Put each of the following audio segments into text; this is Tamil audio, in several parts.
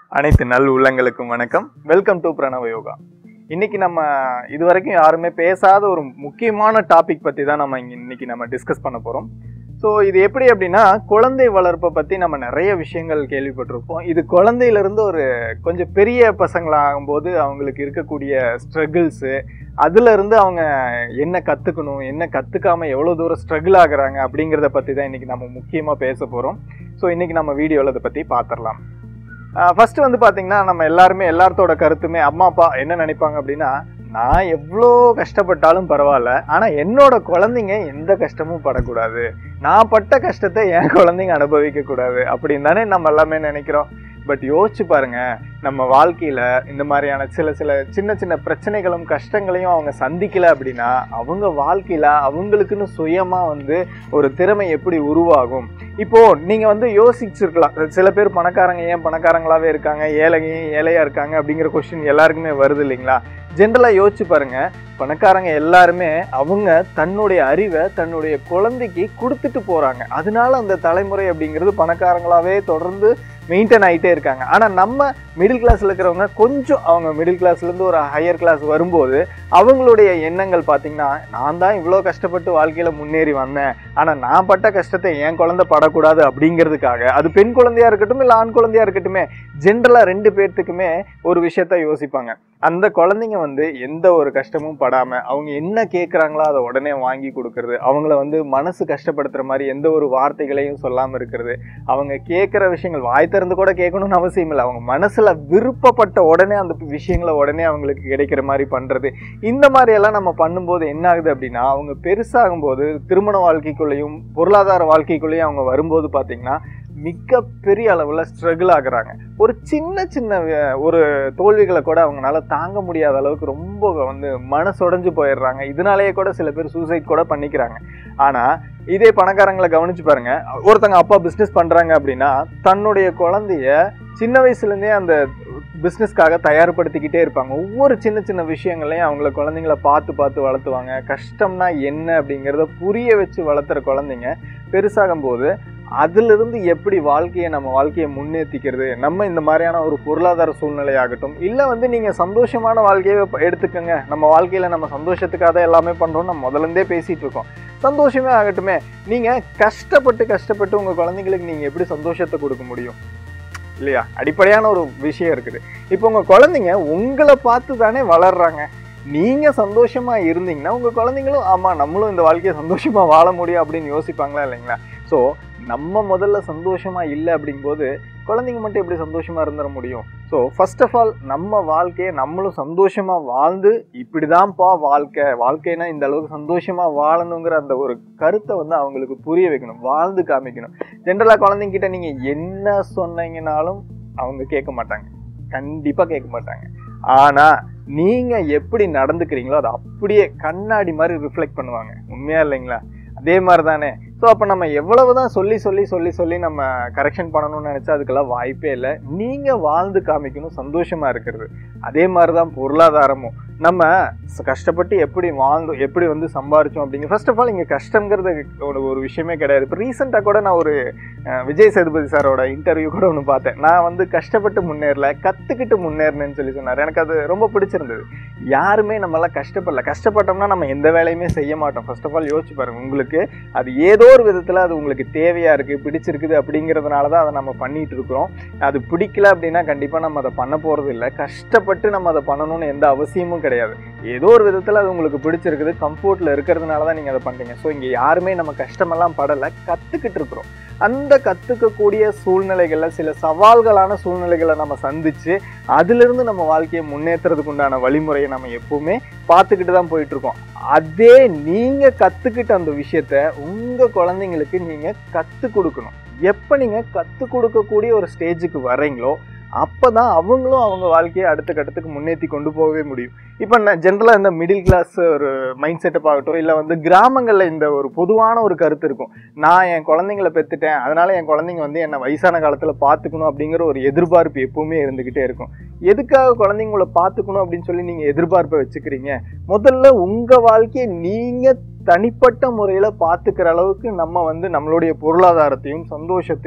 அனைத்து நல் உள்ளங்களுக்கும் வணக்கம் வெல்கம் டு பிரணவ யோகா இன்னைக்கு நம்ம இது வரைக்கும் யாருமே பேசாத ஒரு முக்கியமான டாபிக் பற்றி தான் நம்ம இங்க இன்னைக்கு நம்ம டிஸ்கஸ் பண்ண போகிறோம் ஸோ இது எப்படி அப்படின்னா குழந்தை வளர்ப்பை பற்றி நம்ம நிறைய விஷயங்கள் கேள்விப்பட்டிருப்போம் இது குழந்தையிலேருந்து ஒரு கொஞ்சம் பெரிய பசங்களாகும்போது அவங்களுக்கு இருக்கக்கூடிய ஸ்ட்ரகிள்ஸு அதுலேருந்து அவங்க என்ன கற்றுக்கணும் என்ன கற்றுக்காம எவ்வளோ தூரம் ஸ்ட்ரகிள் ஆகுறாங்க அப்படிங்கிறத பற்றி தான் இன்றைக்கி நம்ம முக்கியமாக பேச போகிறோம் ஸோ இன்றைக்கி நம்ம வீடியோவில் அதை பற்றி பார்த்துடலாம் ஃபர்ஸ்ட் வந்து பாத்தீங்கன்னா நம்ம எல்லாருமே எல்லாத்தோட கருத்துமே அம்மா அப்பா என்ன நினைப்பாங்க அப்படின்னா நான் எவ்வளோ கஷ்டப்பட்டாலும் பரவாயில்ல ஆனால் என்னோட குழந்தைங்க எந்த கஷ்டமும் படக்கூடாது நான் பட்ட கஷ்டத்தை என் குழந்தைங்க அனுபவிக்க கூடாது அப்படின்னு தானே நம்ம எல்லாமே நினைக்கிறோம் பட் யோசிச்சு பாருங்க நம்ம வாழ்க்கையில இந்த மாதிரியான சில சில சின்ன சின்ன பிரச்சனைகளும் கஷ்டங்களையும் அவங்க சந்திக்கல அப்படின்னா அவங்க வாழ்க்கையில அவங்களுக்குன்னு சுயமா வந்து ஒரு திறமை எப்படி உருவாகும் இப்போ நீங்க வந்து யோசிச்சிருக்கலாம் சில பேர் பணக்காரங்க ஏன் பணக்காரங்களாவே இருக்காங்க ஏழைங்க ஏன் ஏழையா இருக்காங்க அப்படிங்கிற கொஸ்டின் எல்லாருக்குமே வருது இல்லைங்களா ஜென்ரலா யோசிச்சு பாருங்க பணக்காரங்க எல்லாருமே அவங்க தன்னுடைய அறிவை தன்னுடைய குழந்தைக்கு கொடுத்துட்டு போறாங்க அதனால அந்த தலைமுறை அப்படிங்கிறது பணக்காரங்களாவே தொடர்ந்து மெயின்டைன் ஆகிட்டே இருக்காங்க ஆனால் நம்ம மிடில் கிளாஸில் இருக்கிறவங்க கொஞ்சம் அவங்க மிடில் கிளாஸ்லேருந்து ஒரு ஹையர் கிளாஸ் வரும்போது அவங்களுடைய எண்ணங்கள் பார்த்தீங்கன்னா நான் தான் இவ்வளோ கஷ்டப்பட்டு வாழ்க்கையில் முன்னேறி வந்தேன் ஆனால் நான் பட்ட கஷ்டத்தை என் குழந்தை படக்கூடாது அப்படிங்கிறதுக்காக அது பெண் குழந்தையா இருக்கட்டும் இல்லை ஆண் குழந்தையா இருக்கட்டுமே ஜென்ரலாக ரெண்டு பேர்த்துக்குமே ஒரு விஷயத்த யோசிப்பாங்க அந்த குழந்தைங்க வந்து எந்த ஒரு கஷ்டமும் படாமல் அவங்க என்ன கேட்குறாங்களோ அதை உடனே வாங்கி கொடுக்கறது அவங்கள வந்து மனசு கஷ்டப்படுத்துகிற மாதிரி எந்த ஒரு வார்த்தைகளையும் சொல்லாமல் இருக்கிறது அவங்க கேட்குற விஷயங்கள் வாய் திறந்து கூட கேட்கணும்னு அவசியம் இல்லை அவங்க மனசில் விருப்பப்பட்ட உடனே அந்த விஷயங்களை உடனே அவங்களுக்கு கிடைக்கிற மாதிரி பண்ணுறது இந்த மாதிரி எல்லாம் நம்ம பண்ணும்போது என்ன ஆகுது அப்படின்னா அவங்க பெருசாகும்போது திருமண வாழ்க்கைக்குள்ளேயும் பொருளாதார வாழ்க்கைக்குள்ளேயும் அவங்க வரும்போது பார்த்தீங்கன்னா மிகப்பெரிய அளவில் ஸ்ட்ரகிள் ஆகுறாங்க ஒரு சின்ன சின்ன வே- ஒரு தோல்விகளை கூட அவங்களால தாங்க முடியாத அளவுக்கு ரொம்ப வந்து மனசுடைஞ்சு போயிடுறாங்க இதனாலேயே கூட சில பேர் சூசைட் கூட பண்ணிக்கிறாங்க ஆனால் இதே பணக்காரங்களை கவனிச்சு பாருங்க ஒருத்தங்க அப்பா பிஸ்னஸ் பண்ணுறாங்க அப்படின்னா தன்னுடைய குழந்தைய சின்ன வயசுலேருந்தே அந்த பிஸ்னஸ்க்காக தயார்படுத்திக்கிட்டே இருப்பாங்க ஒவ்வொரு சின்ன சின்ன விஷயங்களையும் அவங்கள குழந்தைங்கள பார்த்து பார்த்து வளர்த்துவாங்க கஷ்டம்னா என்ன அப்படிங்கிறத புரிய வச்சு வளர்த்துற குழந்தைங்க பெருசாகும் போது அதிலிருந்து எப்படி வாழ்க்கையை நம்ம வாழ்க்கையை முன்னேற்றிக்கிறது நம்ம இந்த மாதிரியான ஒரு பொருளாதார சூழ்நிலை ஆகட்டும் இல்லை வந்து நீங்கள் சந்தோஷமான வாழ்க்கையை ப- எடுத்துக்கோங்க நம்ம வாழ்க்கையில் நம்ம சந்தோஷத்துக்காக தான் எல்லாமே பண்ணுறோம் நம்ம முதலேருந்தே பேசிகிட்டு இருக்கோம் சந்தோஷமே ஆகட்டுமே நீங்கள் கஷ்டப்பட்டு கஷ்டப்பட்டு உங்கள் குழந்தைங்களுக்கு நீங்கள் எப்படி சந்தோஷத்தை கொடுக்க முடியும் இல்லையா அடிப்படையான ஒரு விஷயம் இருக்குது இப்போ உங்கள் குழந்தைங்க உங்களை பார்த்து தானே வளர்றாங்க நீங்க சந்தோஷமா இருந்தீங்கன்னா உங்க குழந்தைங்களும் ஆமா நம்மளும் இந்த வாழ்க்கையை சந்தோஷமா வாழ முடியும் அப்படின்னு யோசிப்பாங்களா இல்லைங்களா ஸோ நம்ம முதல்ல சந்தோஷமா இல்லை அப்படிங்கும்போது குழந்தைங்க மட்டும் எப்படி சந்தோஷமா இருந்துட முடியும் ஸோ ஃபர்ஸ்ட் ஆஃப் ஆல் நம்ம வாழ்க்கையை நம்மளும் சந்தோஷமா வாழ்ந்து இப்படிதான்ப்பா வாழ்க்கை வாழ்க்கைனா இந்த அளவுக்கு சந்தோஷமா வாழணுங்கிற அந்த ஒரு கருத்தை வந்து அவங்களுக்கு புரிய வைக்கணும் வாழ்ந்து காமிக்கணும் ஜென்ரலாக குழந்தைங்கிட்ட நீங்க என்ன சொன்னீங்கனாலும் அவங்க கேட்க மாட்டாங்க கண்டிப்பா கேட்க மாட்டாங்க ஆனா நீங்க எப்படி நடந்துக்கிறீங்களோ அதை அப்படியே கண்ணாடி மாதிரி ரிஃப்ளெக்ட் பண்ணுவாங்க உண்மையா இல்லைங்களா அதே மாதிரி தானே ஸோ அப்போ நம்ம எவ்வளவுதான் சொல்லி சொல்லி சொல்லி சொல்லி நம்ம கரெக்ஷன் பண்ணணும்னு நினச்சா அதுக்கெல்லாம் வாய்ப்பே இல்லை நீங்கள் வாழ்ந்து காமிக்கணும் சந்தோஷமாக இருக்கிறது அதே மாதிரி தான் பொருளாதாரமும் நம்ம ச- கஷ்டப்பட்டு எப்படி வாழ்ந்தோம் எப்படி வந்து சம்பாரிச்சோம் அப்படிங்க ஃபர்ஸ்ட் ஆஃப் ஆல் இங்கே கஷ்டங்கிறது ஒரு ஒரு விஷயமே கிடையாது இப்போ ரீசெண்டாக கூட நான் ஒரு அஹ், விஜய் சேதுபதி சாரோட இன்டர்வியூ கூட ஒன்று பார்த்தேன் நான் வந்து கஷ்டப்பட்டு முன்னேறல கற்றுக்கிட்டு முன்னேறினேன்னு சொல்லி சொன்னார் எனக்கு அது ரொம்ப பிடிச்சிருந்தது யாருமே நம்மளாம் கஷ்டப்படல கஷ்டப்பட்டோம்னா நம்ம எந்த வேலையுமே செய்ய மாட்டோம் ஃபர்ஸ்ட் ஆஃப் ஆல் யோசிச்சு பாருங்க உங்களுக்கு அது ஏதோ ஒரு விதத்தில் அது உங்களுக்கு தேவையா இருக்கு பிடிச்சிருக்குது அப்படிங்கிறதுனால தான் அதை நம்ம பண்ணிட்டு இருக்கிறோம் அது பிடிக்கல அப்படின்னா கண்டிப்பாக நம்ம அதை பண்ண போறது இல்லை கஷ்டப்பட்டு நம்ம அதை பண்ணணும்னு எந்த அவசியமும் கிடையாது ஏதோ ஒரு விதத்தில் அது உங்களுக்கு பிடிச்சிருக்குது கம்ஃபர்ட்ல இருக்கிறதுனால தான் நீங்கள் அதை பண்றீங்க ஸோ இங்கே யாருமே நம்ம கஷ்டமெல்லாம் படலை கற்றுக்கிட்டு இருக்கிறோம் அந்த கற்றுக்கக்கூடிய சூழ்நிலைகளில் சில சவால்களான சூழ்நிலைகளை நம்ம சந்திச்சு அதிலிருந்து நம்ம வாழ்க்கையை முன்னேற்றுறதுக்கு உண்டான வழிமுறையை நம்ம எப்பவுமே பார்த்துக்கிட்டு தான் போயிட்டு இருக்கோம் அதே நீங்க கத்துக்கிட்ட அந்த விஷயத்த உங்க குழந்தைங்களுக்கு நீங்க கத்து கொடுக்கணும் எப்ப நீங்க கத்து கொடுக்கக்கூடிய ஒரு ஸ்டேஜுக்கு வர்றீங்களோ அப்பதான் அவங்களும் அவங்க வாழ்க்கையை அடுத்த கட்டத்துக்கு முன்னேற்றி கொண்டு போகவே முடியும் இப்போ நான் ஜென்ரலாக இந்த மிடில் கிளாஸ் ஒரு மைண்ட் செட்டப் ஆகட்டும் இல்லை வந்து கிராமங்களில் இந்த ஒரு பொதுவான ஒரு கருத்து இருக்கும் நான் என் குழந்தைங்களை பெற்றுட்டேன் அதனால என் குழந்தைங்க வந்து என்னை வயசான காலத்தில் பார்த்துக்கணும் அப்படிங்கிற ஒரு எதிர்பார்ப்பு எப்பவுமே இருந்துக்கிட்டே இருக்கும் எதுக்காக குழந்தைங்கள பார்த்துக்கணும் அப்படின்னு சொல்லி நீங்கள் எதிர்பார்ப்பை வச்சுக்கிறீங்க முதல்ல உங்கள் வாழ்க்கையை நீங்கள் தனிப்பட்ட முறையில் பார்த்துக்கிற அளவுக்கு நம்ம வந்து நம்மளுடைய பொருளாதாரத்தையும் சந்தோஷத்தையும்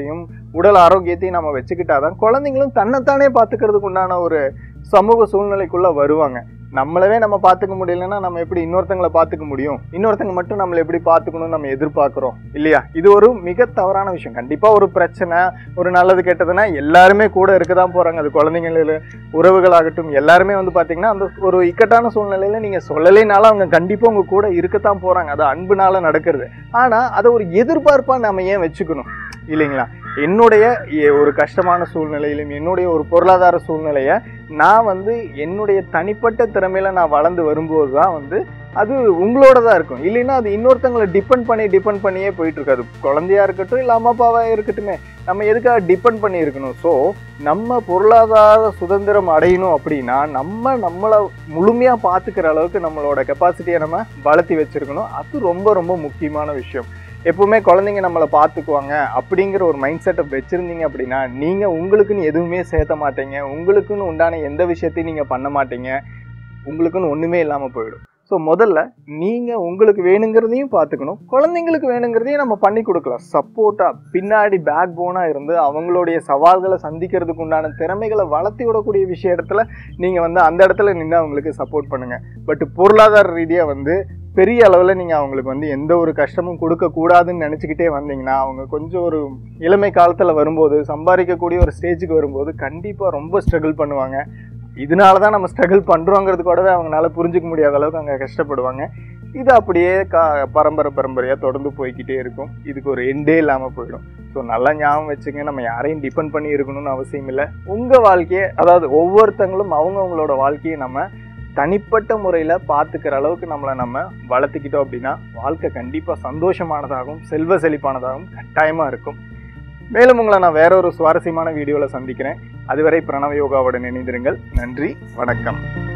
உடல் ஆரோக்கியத்தையும் நம்ம வச்சுக்கிட்டாதான் குழந்தைங்களும் தன்னைத்தானே பார்த்துக்கிறதுக்கு உண்டான ஒரு சமூக சூழ்நிலைக்குள்ள வருவாங்க நம்மளவே நம்ம பார்த்துக்க முடியலன்னா நம்ம எப்படி இன்னொருத்தங்களை பார்த்துக்க முடியும் இன்னொருத்தங்க மட்டும் நம்மளை எப்படி பார்த்துக்கணும்னு நம்ம எதிர்பார்க்குறோம் இல்லையா இது ஒரு மிக தவறான விஷயம் கண்டிப்பாக ஒரு பிரச்சனை ஒரு நல்லது கெட்டதுன்னா எல்லாருமே கூட இருக்க தான் போகிறாங்க அது குழந்தைங்கள உறவுகளாகட்டும் எல்லாருமே வந்து பார்த்தீங்கன்னா அந்த ஒரு இக்கட்டான சூழ்நிலையில் நீங்கள் சொல்லலைனாலும் அவங்க கண்டிப்பாக உங்கள் கூட இருக்கத்தான் போகிறாங்க அது அன்புனால நடக்கிறது ஆனால் அதை ஒரு எதிர்பார்ப்பாக நம்ம ஏன் வச்சுக்கணும் இல்லைங்களா என்னுடைய எ- ஒரு கஷ்டமான சூழ்நிலையிலும் என்னுடைய ஒரு பொருளாதார சூழ்நிலையை நான் வந்து என்னுடைய தனிப்பட்ட திறமையில நான் வளர்ந்து வரும்போது தான் வந்து அது உங்களோட தான் இருக்கும் இல்லைன்னா அது இன்னொருத்தங்களை டிபெண்ட் பண்ணி டிபெண்ட் பண்ணியே போயிட்டு இருக்காது குழந்தையா இருக்கட்டும் இல்லை அம்மா அப்பாவா இருக்கட்டுமே நம்ம எதுக்காக டிபெண்ட் பண்ணி இருக்கணும் ஸோ நம்ம பொருளாதார சுதந்திரம் அடையணும் அப்படின்னா நம்ம நம்மளை முழுமையாக பார்த்துக்கிற அளவுக்கு நம்மளோட கெப்பாசிட்டியை நம்ம வளர்த்தி வச்சிருக்கணும் அது ரொம்ப ரொம்ப முக்கியமான விஷயம் எப்பவுமே குழந்தைங்க நம்மளை பார்த்துக்குவாங்க அப்படிங்கிற ஒரு மைண்ட் செட்டப் வச்சுருந்தீங்க அப்படின்னா நீங்கள் உங்களுக்குன்னு எதுவுமே சேர்த்த மாட்டீங்க உங்களுக்குன்னு உண்டான எந்த விஷயத்தையும் நீங்கள் பண்ண மாட்டீங்க உங்களுக்குன்னு ஒன்றுமே இல்லாமல் போயிடும் ஸோ முதல்ல நீங்கள் உங்களுக்கு வேணுங்கிறதையும் பார்த்துக்கணும் குழந்தைங்களுக்கு வேணுங்கிறதையும் நம்ம பண்ணி கொடுக்கலாம் சப்போர்ட்டாக பின்னாடி பேக் போனாக இருந்து அவங்களுடைய சவால்களை சந்திக்கிறதுக்கு உண்டான திறமைகளை வளர்த்தி விடக்கூடிய விஷயத்துல நீங்கள் வந்து அந்த இடத்துல நின்று அவங்களுக்கு சப்போர்ட் பண்ணுங்கள் பட் பொருளாதார ரீதியாக வந்து பெரிய அளவில் நீங்கள் அவங்களுக்கு வந்து எந்த ஒரு கஷ்டமும் கொடுக்கக்கூடாதுன்னு நினச்சிக்கிட்டே வந்தீங்கன்னா அவங்க கொஞ்சம் ஒரு இளமை காலத்தில் வரும்போது சம்பாதிக்கக்கூடிய ஒரு ஸ்டேஜுக்கு வரும்போது கண்டிப்பாக ரொம்ப ஸ்ட்ரகிள் பண்ணுவாங்க இதனால தான் நம்ம ஸ்ட்ரகிள் பண்ணுறோங்கிறது கூடவே அவங்களால புரிஞ்சுக்க முடியாத அளவுக்கு அங்கே கஷ்டப்படுவாங்க இது அப்படியே கா பரம்பரை பரம்பரையாக தொடர்ந்து போய்க்கிட்டே இருக்கும் இதுக்கு ஒரு எண்டே இல்லாமல் போயிடும் ஸோ நல்லா ஞாபகம் வச்சுங்க நம்ம யாரையும் டிபெண்ட் பண்ணி இருக்கணும்னு அவசியம் இல்லை உங்கள் வாழ்க்கையை அதாவது ஒவ்வொருத்தங்களும் அவங்கவுங்களோட வாழ்க்கையை நம்ம தனிப்பட்ட முறையில் பார்த்துக்கிற அளவுக்கு நம்மளை நம்ம வளர்த்துக்கிட்டோம் அப்படின்னா வாழ்க்கை கண்டிப்பாக சந்தோஷமானதாகவும் செல்வ செழிப்பானதாகவும் கட்டாயமாக இருக்கும் மேலும் உங்களை நான் வேற ஒரு சுவாரஸ்யமான வீடியோவில் சந்திக்கிறேன் அதுவரை பிரணவ யோகாவுடன் இணைந்திருங்கள் நன்றி வணக்கம்